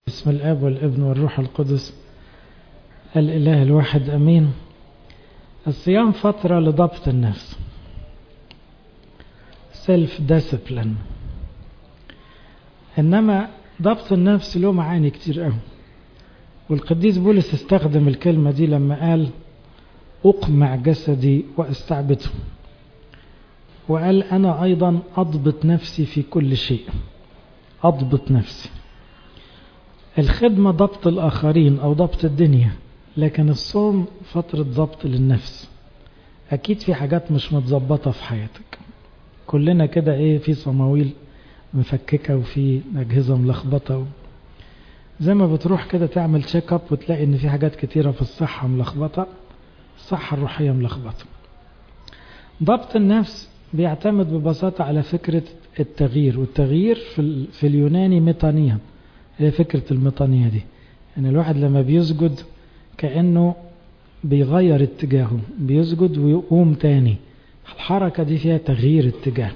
بسم الاب والابن والروح القدس الاله الواحد امين الصيام فتره لضبط النفس سيلف ديسيبلين انما ضبط النفس له معاني كتير قوي والقديس بولس استخدم الكلمه دي لما قال اقمع جسدي واستعبده وقال انا ايضا اضبط نفسي في كل شيء اضبط نفسي الخدمة ضبط الآخرين أو ضبط الدنيا لكن الصوم فترة ضبط للنفس أكيد في حاجات مش متظبطة في حياتك كلنا كده إيه في صماويل مفككة وفي أجهزة ملخبطة و... زي ما بتروح كده تعمل تشيك اب وتلاقي إن في حاجات كتيرة في الصحة ملخبطة الصحة الروحية ملخبطة ضبط النفس بيعتمد ببساطة على فكرة التغيير والتغيير في, في اليوناني ميطانيا هي فكرة الميطانية دي ان الواحد لما بيسجد كأنه بيغير اتجاهه بيسجد ويقوم تاني الحركة دي فيها تغيير اتجاه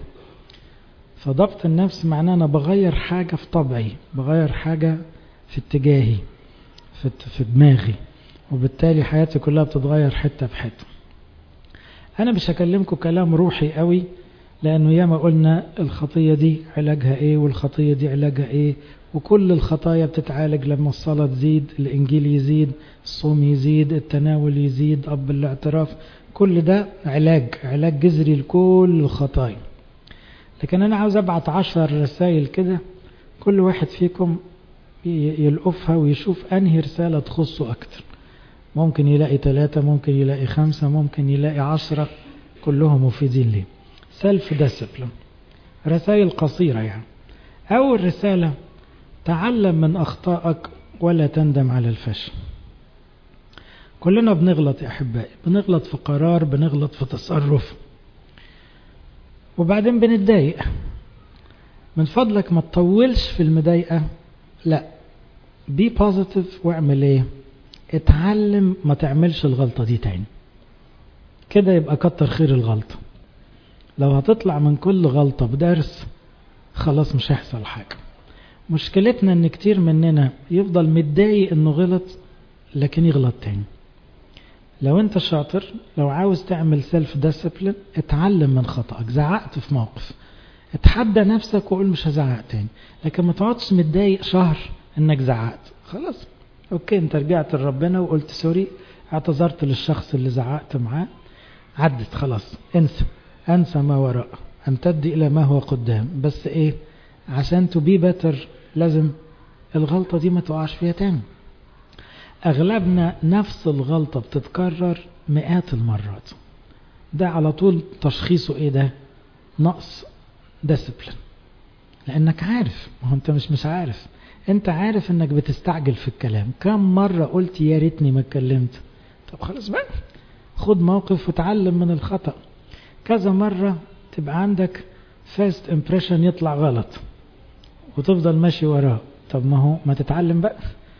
فضبط النفس معناه انا بغير حاجة في طبعي بغير حاجة في اتجاهي في, في دماغي وبالتالي حياتي كلها بتتغير حتة بحتة انا مش هكلمكم كلام روحي قوي لانه ياما قلنا الخطية دي علاجها ايه والخطية دي علاجها ايه وكل الخطايا بتتعالج لما الصلاة تزيد الإنجيل يزيد الصوم يزيد التناول يزيد أب الاعتراف كل ده علاج علاج جذري لكل الخطايا لكن أنا عاوز أبعت عشر رسائل كده كل واحد فيكم يلقفها ويشوف أنهي رسالة تخصه أكتر ممكن يلاقي ثلاثة ممكن يلاقي خمسة ممكن يلاقي عشرة كلهم مفيدين ليه سيلف ديسبلين رسائل قصيرة يعني أول رسالة تعلم من أخطائك ولا تندم على الفشل كلنا بنغلط يا أحبائي بنغلط في قرار بنغلط في تصرف وبعدين بنتضايق من فضلك ما تطولش في المضايقة لا بي بوزيتيف واعمل ايه اتعلم ما تعملش الغلطة دي تاني كده يبقى كتر خير الغلطة لو هتطلع من كل غلطة بدرس خلاص مش هيحصل حاجة مشكلتنا ان كتير مننا يفضل متضايق انه غلط لكن يغلط تاني لو انت شاطر لو عاوز تعمل سيلف ديسيبلين اتعلم من خطأك زعقت في موقف اتحدى نفسك وقول مش هزعق تاني لكن ما تقعدش متضايق شهر انك زعقت خلاص اوكي انت رجعت لربنا وقلت سوري اعتذرت للشخص اللي زعقت معاه عدت خلاص انسى انسى ما وراء امتد الى ما هو قدام بس ايه عشان تو بي بيتر لازم الغلطة دي ما تقعش فيها تاني أغلبنا نفس الغلطة بتتكرر مئات المرات ده على طول تشخيصه إيه ده نقص ديسبلين لأنك عارف ما هو أنت مش مش عارف أنت عارف أنك بتستعجل في الكلام كم مرة قلت يا ريتني ما اتكلمت طب خلاص بقى خد موقف وتعلم من الخطأ كذا مرة تبقى عندك فيرست امبريشن يطلع غلط وتفضل ماشي وراه طب ما هو ما تتعلم بقى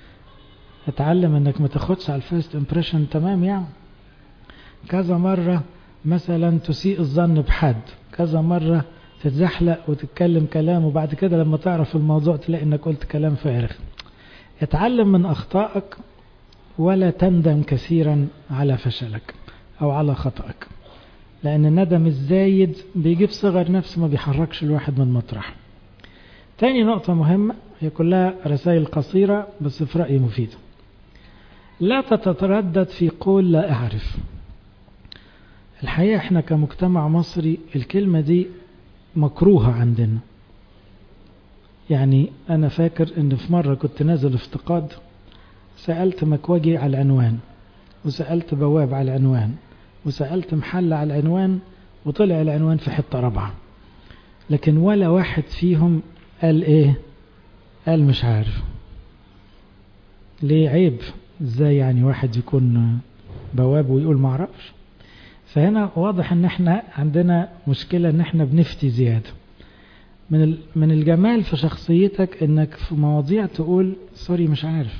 اتعلم انك ما تاخدش على الفيرست امبريشن تمام يعني كذا مرة مثلا تسيء الظن بحد كذا مرة تتزحلق وتتكلم كلام وبعد كده لما تعرف الموضوع تلاقي انك قلت كلام فارغ اتعلم من اخطائك ولا تندم كثيرا على فشلك او على خطأك لأن الندم الزايد بيجيب صغر نفس ما بيحركش الواحد من مطرح تاني نقطة مهمة هي كلها رسائل قصيرة بس في رأيي مفيدة لا تتردد في قول لا أعرف الحقيقة احنا كمجتمع مصري الكلمة دي مكروهة عندنا يعني أنا فاكر إن في مرة كنت نازل افتقاد سألت مكوجي على العنوان وسألت بواب على العنوان وسألت محل على العنوان وطلع العنوان في حتة رابعة لكن ولا واحد فيهم قال ايه قال مش عارف ليه عيب ازاي يعني واحد يكون بواب ويقول ما اعرفش فهنا واضح ان احنا عندنا مشكلة ان احنا بنفتي زيادة من من الجمال في شخصيتك انك في مواضيع تقول سوري مش عارف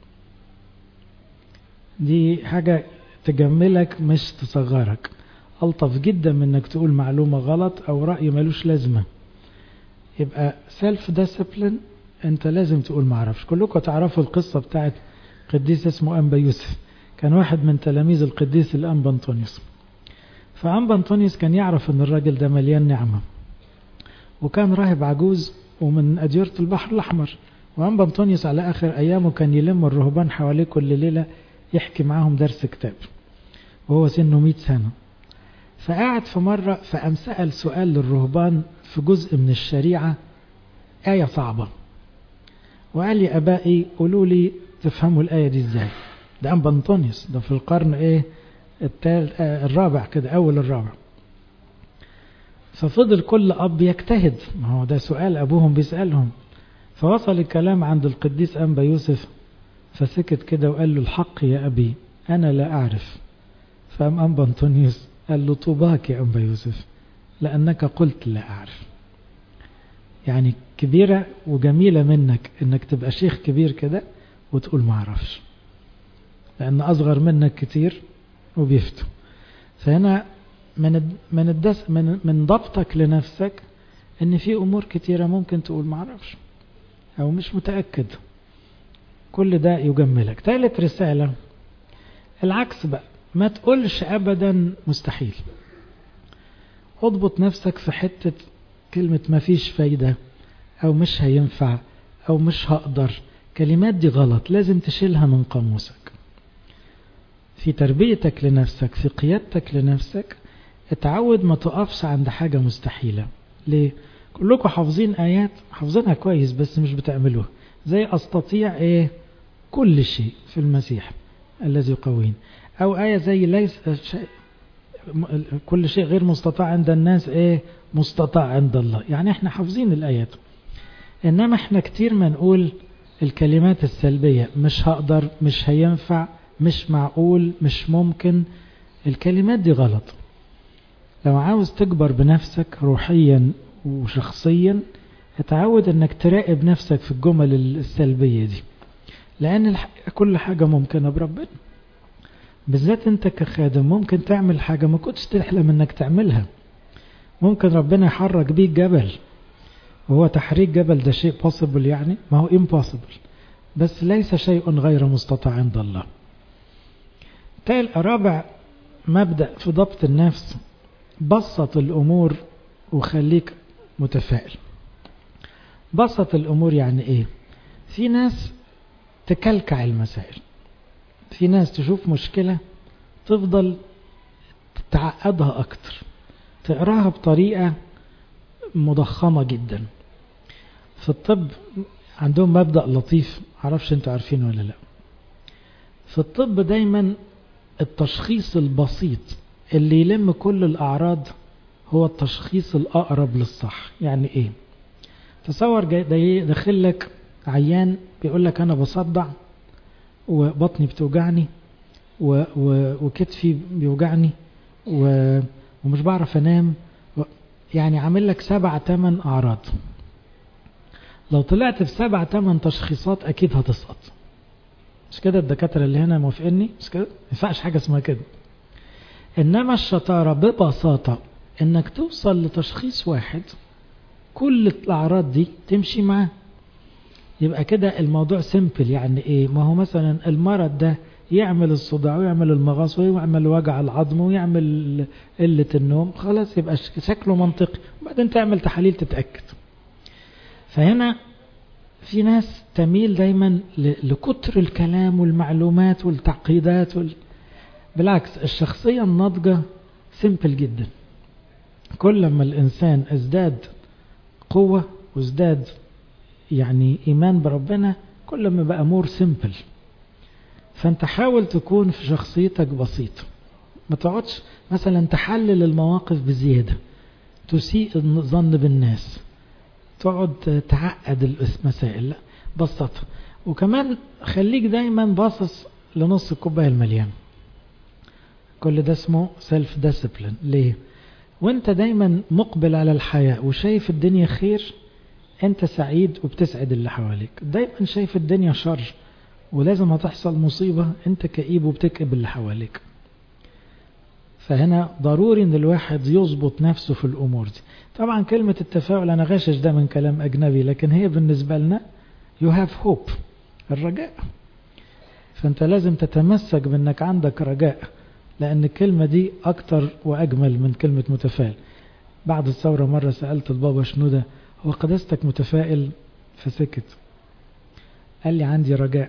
دي حاجة تجملك مش تصغرك ألطف جدا من انك تقول معلومة غلط او رأي ملوش لازمة يبقى سيلف ديسيبلين انت لازم تقول ما اعرفش كلكم تعرفوا القصة بتاعت قديس اسمه أنبا يوسف كان واحد من تلاميذ القديس الأنبا أنطونيوس فأنبا أنطونيوس كان يعرف أن الراجل ده مليان نعمة وكان راهب عجوز ومن أديرة البحر الأحمر وأنبا أنطونيوس على آخر أيامه كان يلم الرهبان حواليه كل ليلة يحكي معاهم درس كتاب وهو سنه 100 سنة فقعد في مرة فقام سأل سؤال للرهبان في جزء من الشريعة آية صعبة وقال لي أبائي قولوا لي تفهموا الآية دي إزاي ده أنبا أنطونيوس ده في القرن إيه التال آه الرابع كده أول الرابع ففضل كل أب يجتهد ما هو ده سؤال أبوهم بيسألهم فوصل الكلام عند القديس أنبا يوسف فسكت كده وقال له الحق يا أبي أنا لا أعرف فأم أنبا أنطونيوس قال له طوباك يا أنبا يوسف لأنك قلت لا أعرف يعني كبيرة وجميلة منك انك تبقى شيخ كبير كده وتقول ما اعرفش لان اصغر منك كتير وبيفتوا فهنا من من الدس من من ضبطك لنفسك ان في امور كتيرة ممكن تقول ما اعرفش او مش متأكد كل ده يجملك ثالث رسالة العكس بقى ما تقولش ابدا مستحيل اضبط نفسك في حتة كلمة ما فيش فايدة أو مش هينفع أو مش هقدر كلمات دي غلط لازم تشيلها من قاموسك في تربيتك لنفسك في قيادتك لنفسك اتعود ما تقفش عند حاجة مستحيلة ليه؟ كلكم حافظين آيات حافظينها كويس بس مش بتعملوها زي أستطيع إيه كل شيء في المسيح الذي يقوين أو آية زي ليس شيء كل شيء غير مستطاع عند الناس إيه مستطاع عند الله يعني احنا حافظين الآيات إنما احنا كتير ما نقول الكلمات السلبية مش هقدر مش هينفع مش معقول مش ممكن الكلمات دي غلط لو عاوز تكبر بنفسك روحيا وشخصيا اتعود انك تراقب نفسك في الجمل السلبية دي لان كل حاجة ممكنة بربنا بالذات انت كخادم ممكن تعمل حاجة ما كنتش تحلم انك تعملها ممكن ربنا يحرك بيك جبل وهو تحريك جبل ده شيء possible يعني ما هو impossible بس ليس شيء غير مستطاع عند الله تال رابع مبدأ في ضبط النفس بسط الأمور وخليك متفائل بسط الأمور يعني إيه في ناس تكلكع المسائل في ناس تشوف مشكلة تفضل تعقدها أكتر تقراها بطريقة مضخمة جدا في الطب عندهم مبدأ لطيف معرفش انتوا عارفينه ولا لا في الطب دايما التشخيص البسيط اللي يلم كل الأعراض هو التشخيص الأقرب للصح يعني ايه تصور جاي داخل لك عيان بيقول لك انا بصدع وبطني بتوجعني و و وكتفي بيوجعني و ومش بعرف انام يعني عامل لك سبع تمن اعراض لو طلعت في سبع تمن تشخيصات اكيد هتسقط مش كده الدكاترة اللي هنا موافقني مش كده ما ينفعش حاجة اسمها كده انما الشطارة ببساطة انك توصل لتشخيص واحد كل الاعراض دي تمشي معاه يبقى كده الموضوع سيمبل يعني ايه ما هو مثلا المرض ده يعمل الصداع ويعمل المغص ويعمل وجع العظم ويعمل قلة النوم خلاص يبقى شكله منطقي وبعدين تعمل تحاليل تتأكد فهنا في ناس تميل دايما لكتر الكلام والمعلومات والتعقيدات وال... بالعكس الشخصية الناضجة سيمبل جدا كل ما الإنسان ازداد قوة وازداد يعني إيمان بربنا كل ما بقى مور سيمبل فأنت حاول تكون في شخصيتك بسيط ما تقعدش مثلا تحلل المواقف بزيادة تسيء الظن بالناس تقعد تعقد المسائل لا بسطها وكمان خليك دايما باصص لنص الكوبايه المليان كل ده اسمه سيلف ديسيبلين ليه وانت دايما مقبل على الحياة وشايف الدنيا خير انت سعيد وبتسعد اللي حواليك دايما شايف الدنيا شر ولازم هتحصل مصيبة انت كئيب وبتكئب اللي حواليك فهنا ضروري ان الواحد يظبط نفسه في الامور دي طبعا كلمة التفاؤل انا غشش ده من كلام اجنبي لكن هي بالنسبة لنا you have hope الرجاء فانت لازم تتمسك بانك عندك رجاء لان الكلمة دي اكتر واجمل من كلمة متفائل بعد الثورة مرة سألت البابا شنودة هو قداستك متفائل فسكت قال لي عندي رجاء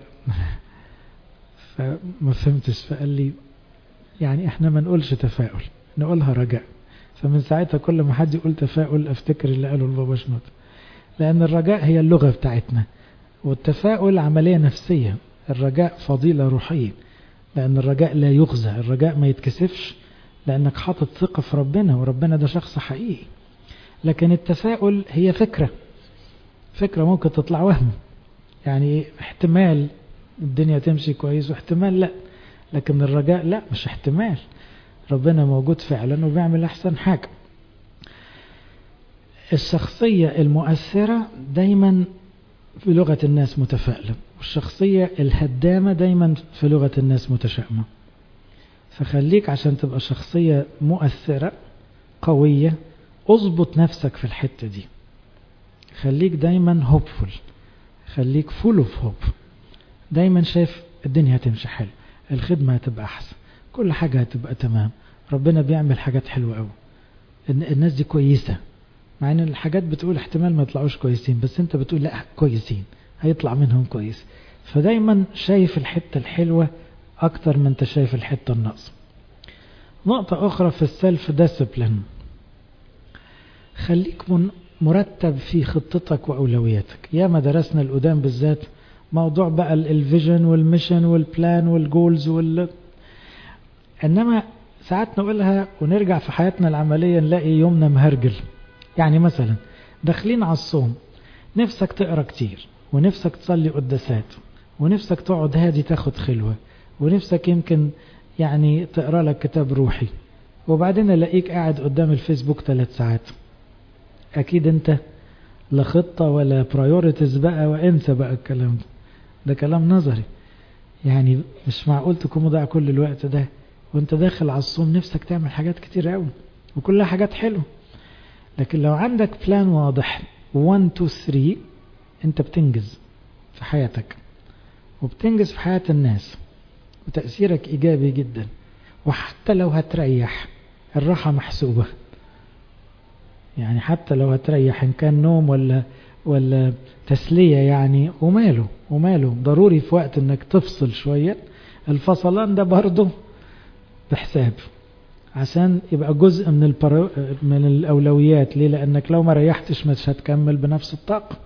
فما فهمتش فقال لي يعني احنا ما نقولش تفاؤل نقولها رجاء فمن ساعتها كل ما حد يقول تفاؤل افتكر اللي قاله البابا شنودة لان الرجاء هي اللغة بتاعتنا والتفاؤل عملية نفسية الرجاء فضيلة روحية لأن الرجاء لا يغزى الرجاء ما يتكسفش لأنك حاطط ثقة في ربنا وربنا ده شخص حقيقي لكن التفاؤل هي فكرة فكرة ممكن تطلع وهم يعني احتمال الدنيا تمشي كويس واحتمال لا لكن الرجاء لا مش احتمال ربنا موجود فعلا وبيعمل أحسن حاجة الشخصية المؤثرة دايما في لغة الناس متفائلة والشخصية الهدامة دايما في لغة الناس متشائمة فخليك عشان تبقى شخصية مؤثرة قوية اضبط نفسك في الحتة دي خليك دايما هوبفول خليك فول اوف هوب دايما شايف الدنيا هتمشي حلو الخدمة هتبقى احسن كل حاجة هتبقى تمام ربنا بيعمل حاجات حلوة قوي الناس دي كويسة مع ان الحاجات بتقول احتمال ما يطلعوش كويسين بس انت بتقول لا كويسين هيطلع منهم كويس فدايما شايف الحتة الحلوة اكتر من انت شايف الحتة الناقصة نقطة اخرى في السلف ديسبلين خليك مرتب في خطتك واولوياتك يا ما درسنا القدام بالذات موضوع بقى الفيجن والميشن والبلان والجولز وال انما ساعات نقولها ونرجع في حياتنا العملية نلاقي يومنا مهرجل يعني مثلا داخلين على الصوم نفسك تقرا كتير ونفسك تصلي قداسات ونفسك تقعد هادي تاخد خلوة ونفسك يمكن يعني تقرا لك كتاب روحي وبعدين الاقيك قاعد قدام الفيسبوك ثلاث ساعات اكيد انت لا خطة ولا برايورتيز بقى وانسى بقى الكلام ده ده كلام نظري يعني مش معقول تكون مضيع كل الوقت ده وانت داخل على الصوم نفسك تعمل حاجات كتير قوي وكلها حاجات حلوه لكن لو عندك بلان واضح 1 2 3 انت بتنجز في حياتك وبتنجز في حياة الناس وتأثيرك إيجابي جدا وحتى لو هتريح الراحة محسوبة يعني حتى لو هتريح إن كان نوم ولا ولا تسلية يعني وماله وماله ضروري في وقت انك تفصل شوية الفصلان ده برضه بحساب عشان يبقى جزء من البرو... من الأولويات ليه لأنك لو ما ريحتش مش هتكمل بنفس الطاقة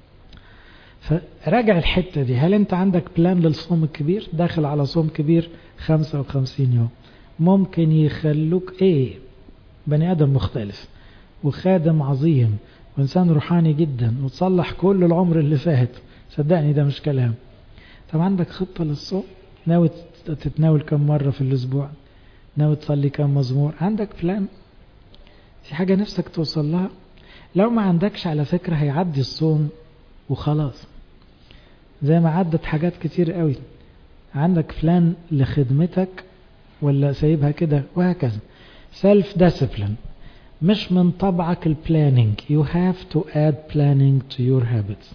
فراجع الحتة دي هل انت عندك بلان للصوم الكبير داخل على صوم كبير 55 يوم ممكن يخلوك ايه بني ادم مختلف وخادم عظيم وانسان روحاني جدا وتصلح كل العمر اللي فات صدقني ده مش كلام طب عندك خطة للصوم ناوي تتناول كم مرة في الاسبوع ناوي تصلي كم مزمور عندك بلان في حاجة نفسك توصل لها لو ما عندكش على فكرة هيعدي الصوم وخلاص زي ما عدت حاجات كتير قوي عندك بلان لخدمتك ولا سايبها كده وهكذا سيلف ديسيبلين مش من طبعك البلاننج you have to add planning to your habits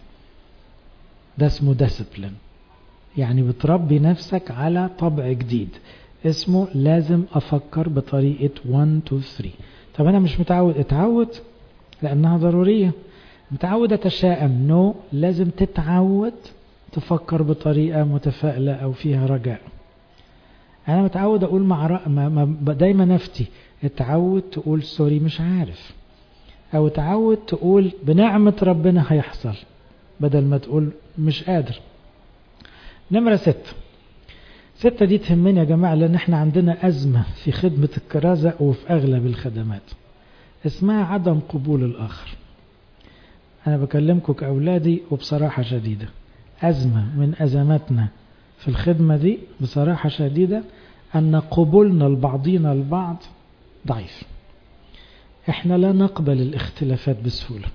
ده اسمه ديسيبلين يعني بتربي نفسك على طبع جديد اسمه لازم افكر بطريقة 1 2 3 طب انا مش متعود اتعود لانها ضرورية متعود اتشائم نو no. لازم تتعود تفكر بطريقة متفائلة او فيها رجاء انا متعود اقول مع رأ... ما... ما... دايما افتي اتعود تقول سوري مش عارف او اتعود تقول بنعمة ربنا هيحصل بدل ما تقول مش قادر نمرة ستة ستة دي تهمني يا جماعة لأن احنا عندنا أزمة في خدمة الكرازة وفي أغلب الخدمات اسمها عدم قبول الآخر أنا بكلمكم كأولادي وبصراحة شديدة أزمة من أزماتنا في الخدمة دي بصراحة شديدة أن قبولنا لبعضنا البعض ضعيف احنا لا نقبل الاختلافات بسهولة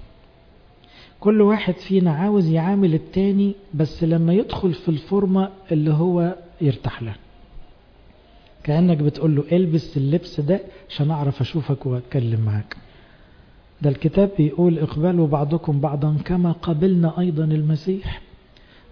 كل واحد فينا عاوز يعامل التاني بس لما يدخل في الفورمة اللي هو يرتاح لها كأنك بتقول له البس اللبس ده عشان أعرف أشوفك وأتكلم معاك ده الكتاب بيقول اقبلوا بعضكم بعضا كما قبلنا أيضا المسيح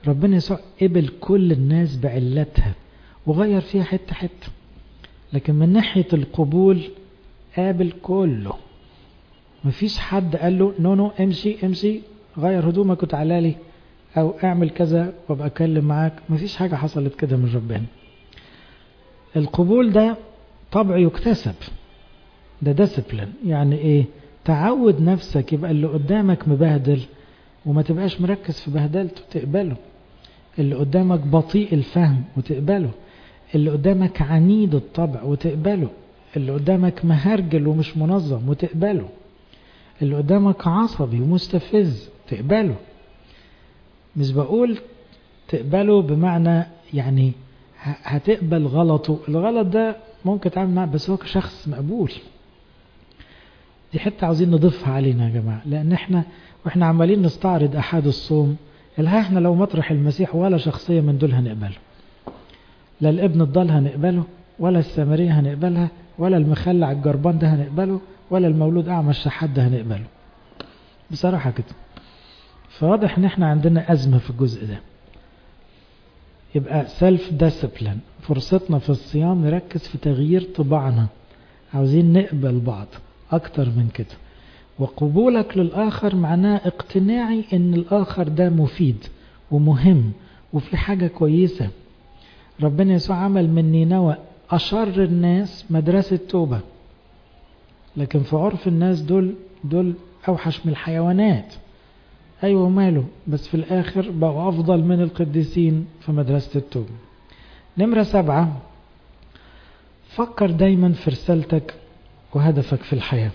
ربنا يسوع قبل كل الناس بعلتها وغير فيها حتة حتة لكن من ناحية القبول قابل كله مفيش حد قال له نو نو امشي امشي غير هدومك وتعالى لي او اعمل كذا وابقى اتكلم معاك مفيش حاجة حصلت كده من ربنا القبول ده طبع يكتسب ده ديسبلين يعني ايه تعود نفسك يبقى اللي قدامك مبهدل وما تبقاش مركز في بهدلته تقبله اللي قدامك بطيء الفهم وتقبله اللي قدامك عنيد الطبع وتقبله اللي قدامك مهرجل ومش منظم وتقبله اللي قدامك عصبي ومستفز تقبله مش بقول تقبله بمعنى يعني هتقبل غلطه الغلط ده ممكن تعمل معاه بس هو شخص مقبول دي حتة عاوزين نضيفها علينا يا جماعة لأن احنا واحنا عمالين نستعرض أحد الصوم الها احنا لو مطرح المسيح ولا شخصية من دول هنقبله لا الابن الضال هنقبله ولا السامرية هنقبلها ولا المخلع الجربان ده هنقبله ولا المولود أعمى الشحات ده هنقبله بصراحة كده فواضح ان احنا عندنا أزمة في الجزء ده يبقى سيلف ديسيبلين فرصتنا في الصيام نركز في تغيير طباعنا عاوزين نقبل بعض أكتر من كده وقبولك للآخر معناه اقتناعي ان الآخر ده مفيد ومهم وفي حاجة كويسة ربنا يسوع عمل من نينوى أشر الناس مدرسة توبة لكن في عرف الناس دول دول أوحش من الحيوانات أيوة ماله بس في الآخر بقوا أفضل من القديسين في مدرسة التوبة نمرة سبعة فكر دايما في رسالتك وهدفك في الحياة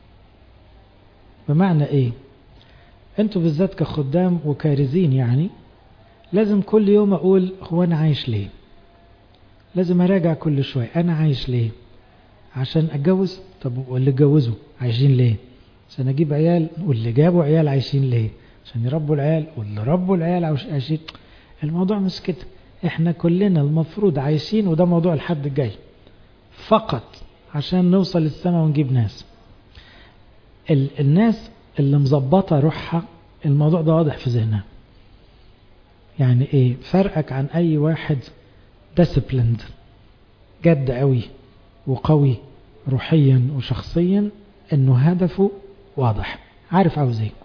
بمعنى ايه انتوا بالذات كخدام وكارزين يعني لازم كل يوم اقول هو انا عايش ليه لازم اراجع كل شوية انا عايش ليه عشان اتجوز طب واللي اتجوزوا عايشين ليه عشان اجيب عيال واللي جابوا عيال عايشين ليه عشان يربوا العيال واللي ربوا العيال عايشين الموضوع مش كده احنا كلنا المفروض عايشين وده موضوع الحد الجاي فقط عشان نوصل السماء ونجيب ناس ال الناس اللي مظبطه روحها الموضوع ده واضح في ذهنها يعني ايه فرقك عن اي واحد ديسيبليند جد قوي وقوي روحيا وشخصيا انه هدفه واضح عارف عاوز ايه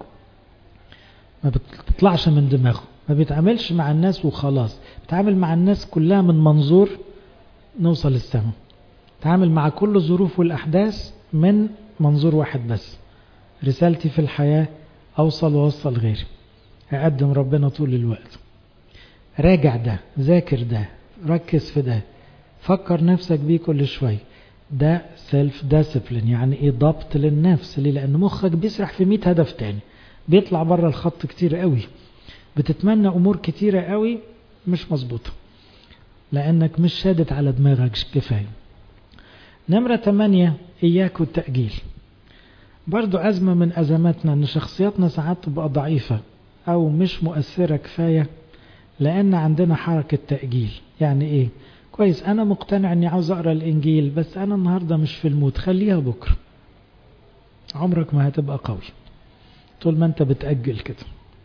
ما بتطلعش من دماغه ما بيتعاملش مع الناس وخلاص بيتعامل مع الناس كلها من منظور نوصل للسماء تعامل مع كل الظروف والأحداث من منظور واحد بس رسالتي في الحياة أوصل وأوصل غيري أقدم ربنا طول الوقت راجع ده ذاكر ده ركز في ده فكر نفسك بيه كل شوي ده سيلف ديسيبلين يعني ايه ضبط للنفس ليه لان مخك بيسرح في 100 هدف تاني بيطلع بره الخط كتير قوي بتتمنى امور كتيرة قوي مش مظبوطة لانك مش شادد على دماغك كفاية نمرة 8 اياك والتأجيل برضو أزمة من أزماتنا أن شخصياتنا ساعات تبقى ضعيفة أو مش مؤثرة كفاية لأن عندنا حركة تأجيل يعني إيه كويس أنا مقتنع أني عاوز أقرأ الإنجيل بس أنا النهاردة مش في المود خليها بكرة عمرك ما هتبقى قوي طول ما أنت بتأجل كده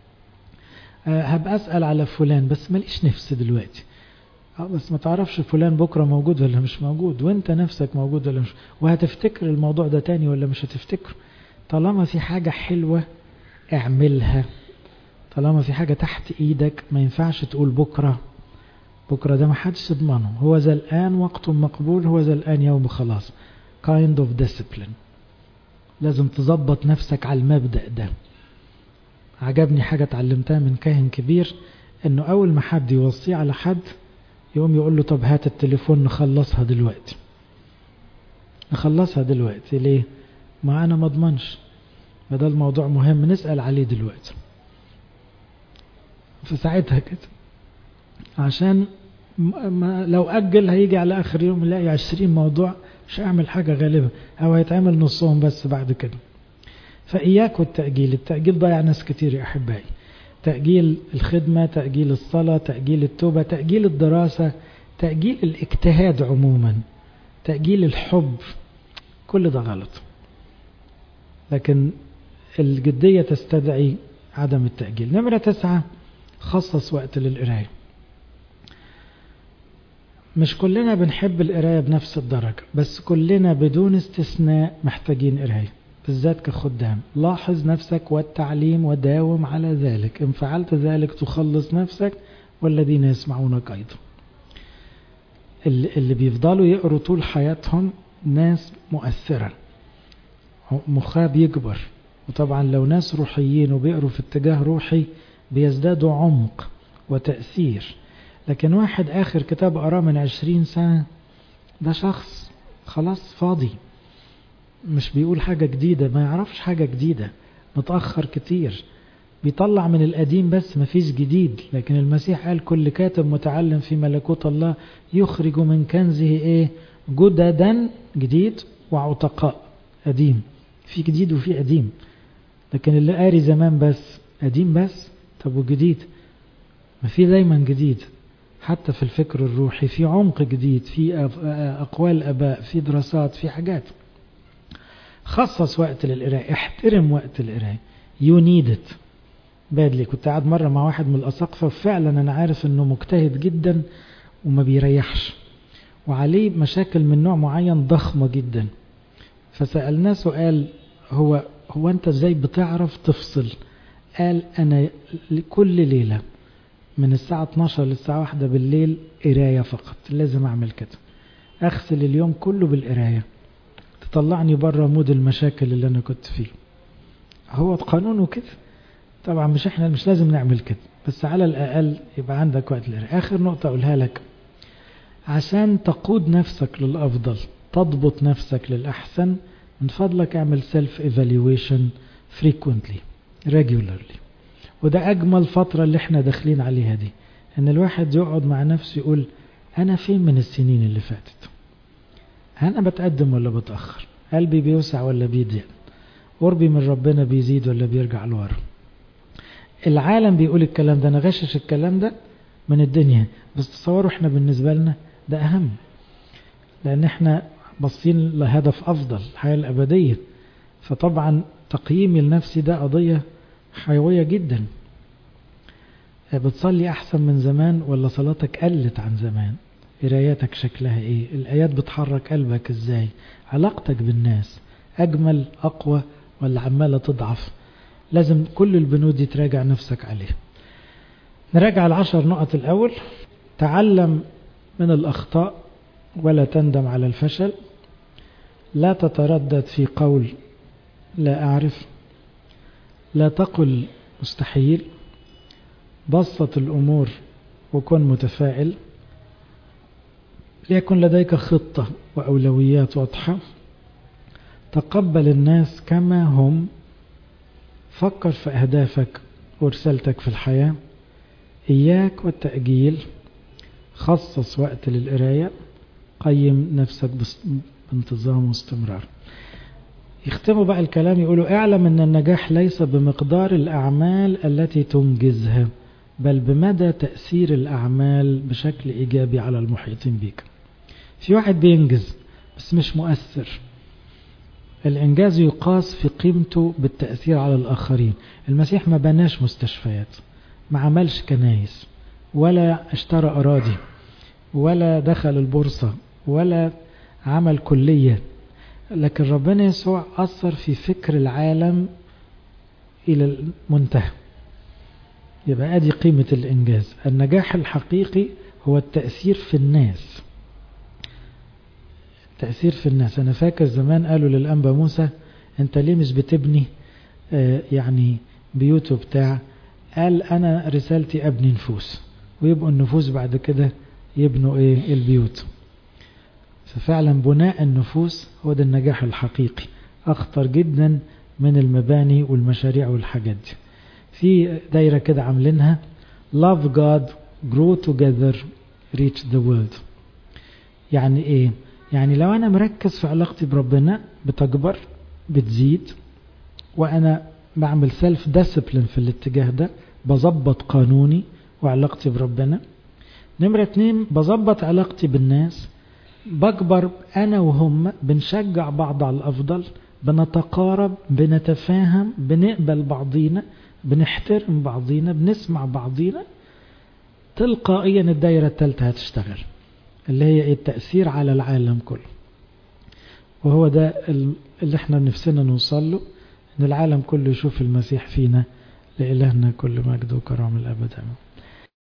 أه هبقى أسأل على فلان بس ماليش نفس دلوقتي اه بس ما تعرفش فلان بكرة موجود ولا مش موجود وانت نفسك موجود ولا مش وهتفتكر الموضوع ده تاني ولا مش هتفتكره طالما في حاجة حلوة اعملها طالما في حاجة تحت ايدك ما ينفعش تقول بكرة بكرة ده ما حدش يضمنه هو ذا الآن وقت مقبول هو ذا الآن يوم خلاص kind of discipline لازم تظبط نفسك على المبدأ ده عجبني حاجة اتعلمتها من كاهن كبير انه اول ما حد يوصيه على حد يقوم يقول له طب هات التليفون نخلصها دلوقتي نخلصها دلوقتي ليه ما انا ما اضمنش ما ده الموضوع مهم نسأل عليه دلوقتي في ساعتها كده عشان ما لو أجل هيجي على آخر يوم يلاقي عشرين موضوع مش هيعمل حاجة غالبا أو هيتعمل نصهم بس بعد كده فإياك والتأجيل التأجيل ضيع ناس كتير يا أحبائي تأجيل الخدمة تأجيل الصلاة تأجيل التوبة تأجيل الدراسة تأجيل الاجتهاد عموما تأجيل الحب كل ده غلط لكن الجدية تستدعي عدم التأجيل نمرة تسعة خصص وقت للقراية مش كلنا بنحب القراية بنفس الدرجة بس كلنا بدون استثناء محتاجين قراية بالذات كخدام لاحظ نفسك والتعليم وداوم على ذلك إن فعلت ذلك تخلص نفسك والذين يسمعونك أيضا اللي بيفضلوا يقروا طول حياتهم ناس مؤثرة مخاه بيكبر وطبعا لو ناس روحيين وبيقروا في اتجاه روحي بيزدادوا عمق وتأثير لكن واحد آخر كتاب قراه من عشرين سنة ده شخص خلاص فاضي مش بيقول حاجة جديدة ما يعرفش حاجة جديدة متأخر كتير بيطلع من القديم بس مفيش جديد لكن المسيح قال كل كاتب متعلم في ملكوت الله يخرج من كنزه ايه جددا جديد وعتقاء قديم في جديد وفي قديم لكن اللي قاري زمان بس قديم بس طب وجديد ما في دايما جديد حتى في الفكر الروحي في عمق جديد في أقوال أباء في دراسات في حاجات خصص وقت للقراءة احترم وقت القراءة you need it بادلي كنت قاعد مرة مع واحد من الأساقفة وفعلا أنا عارف أنه مجتهد جدا وما بيريحش وعليه مشاكل من نوع معين ضخمة جدا فسألناه سؤال هو هو أنت إزاي بتعرف تفصل قال أنا كل ليلة من الساعة 12 للساعة 1 بالليل قراية فقط لازم أعمل كده أغسل اليوم كله بالقراية تطلعني بره مود المشاكل اللي أنا كنت فيه هو قانونه كده طبعا مش احنا مش لازم نعمل كده بس على الأقل يبقى عندك وقت للقراية آخر نقطة أقولها لك عشان تقود نفسك للأفضل تضبط نفسك للأحسن من فضلك اعمل self evaluation frequently regularly وده أجمل فترة اللي احنا داخلين عليها دي ان الواحد يقعد مع نفسه يقول أنا فين من السنين اللي فاتت أنا بتقدم ولا بتأخر قلبي بيوسع ولا بيضيق قربي من ربنا بيزيد ولا بيرجع لورا العالم بيقول الكلام ده أنا غشش الكلام ده من الدنيا بس تصوروا احنا بالنسبة لنا ده أهم لأن احنا باصين لهدف أفضل الحياة الأبدية فطبعا تقييمي لنفسي ده قضية حيوية جدا بتصلي أحسن من زمان ولا صلاتك قلت عن زمان قراياتك شكلها ايه الآيات بتحرك قلبك ازاي علاقتك بالناس أجمل أقوى ولا عمالة تضعف لازم كل البنود دي تراجع نفسك عليها نراجع العشر نقط الأول تعلم من الأخطاء ولا تندم على الفشل لا تتردد في قول لا أعرف لا تقل مستحيل بسط الأمور وكن متفائل ليكن لديك خطة وأولويات واضحة تقبل الناس كما هم فكر في أهدافك ورسالتك في الحياة إياك والتأجيل خصص وقت للقراية قيم نفسك بانتظام واستمرار يختموا بقى الكلام يقولوا اعلم ان النجاح ليس بمقدار الأعمال التي تنجزها بل بمدى تأثير الأعمال بشكل إيجابي على المحيطين بك في واحد بينجز بس مش مؤثر الإنجاز يقاس في قيمته بالتأثير على الآخرين المسيح ما بناش مستشفيات ما عملش كنايس ولا اشترى أراضي ولا دخل البورصة ولا عمل كلية لكن ربنا يسوع أثر في فكر العالم إلى المنتهى يبقى ادي قيمة الإنجاز النجاح الحقيقي هو التأثير في الناس التأثير في الناس أنا فاكر زمان قالوا للأنبا موسى أنت ليه مش بتبني آه يعني بيوت بتاع قال أنا رسالتي أبني نفوس ويبقوا النفوس بعد كده يبنوا إيه البيوت ففعلا بناء النفوس هو ده النجاح الحقيقي أخطر جدا من المباني والمشاريع والحاجات دي في دايرة كده عاملينها love God grow together reach the world يعني ايه يعني لو انا مركز في علاقتي بربنا بتكبر بتزيد وانا بعمل سيلف ديسيبلين في الاتجاه ده بظبط قانوني وعلاقتي بربنا نمرة اتنين بظبط علاقتي بالناس بكبر انا وهم بنشجع بعض على الافضل بنتقارب بنتفاهم بنقبل بعضينا بنحترم بعضينا بنسمع بعضينا تلقائيا الدايرة الثالثة هتشتغل اللي هي ايه التأثير على العالم كله وهو ده اللي احنا نفسنا نوصل له ان العالم كله يشوف المسيح فينا لإلهنا كل مجد وكرام الأبد آمين